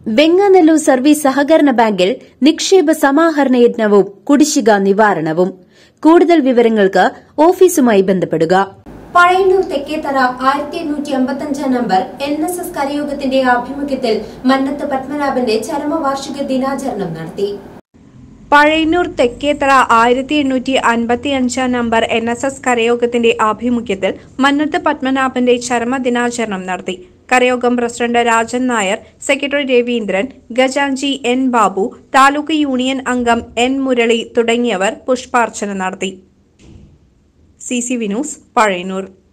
Venganallur service സഹകരണ ബാങ്കിൽ നിക്ഷേപ സമാഹരണ യജ്ഞവും കുടിശ്ശിക നിവാരണവും കൂടുതൽ വിവരങ്ങൾക്ക് ഓഫീസുമായി ബന്ധപ്പെടുക പഴയന്നൂർ തെക്കേത്തറ ആയിരത്തി എണ്ണൂറ്റി അമ്പത്തഞ്ചാം നമ്പർ എൻ എസ് എസ് കരയോഗത്തിന്റെ ആഭിമുഖ്യത്തിൽ മന്നത്ത് പത്മനാഭന്റെ ചരമവാർഷിക ദിനാചരണം നടത്തി പഴയന്നൂർ തെക്കേത്തറ ആയിരത്തി എണ്ണൂറ്റി അൻപത്തി അഞ്ചാം നമ്പർ എൻ എസ് എസ് കരയോഗത്തിന്റെ ആഭിമുഖ്യത്തിൽ മന്നത്ത് പത്മനാഭന്റെ ചരമദിനാചരണം നടത്തി കരയോഗം പ്രസിഡന്റ് രാജൻ നായർ സെക്രട്ടറി രവീന്ദ്രൻ ഗജാഞ്ചി എൻ ബാബു താലൂക്ക് യൂണിയൻ അംഗം എൻ മുരളി തുടങ്ങിയവർ പുഷ്പാർച്ചന നടത്തി സി സി വിനൂസ് പഴയന്നൂർ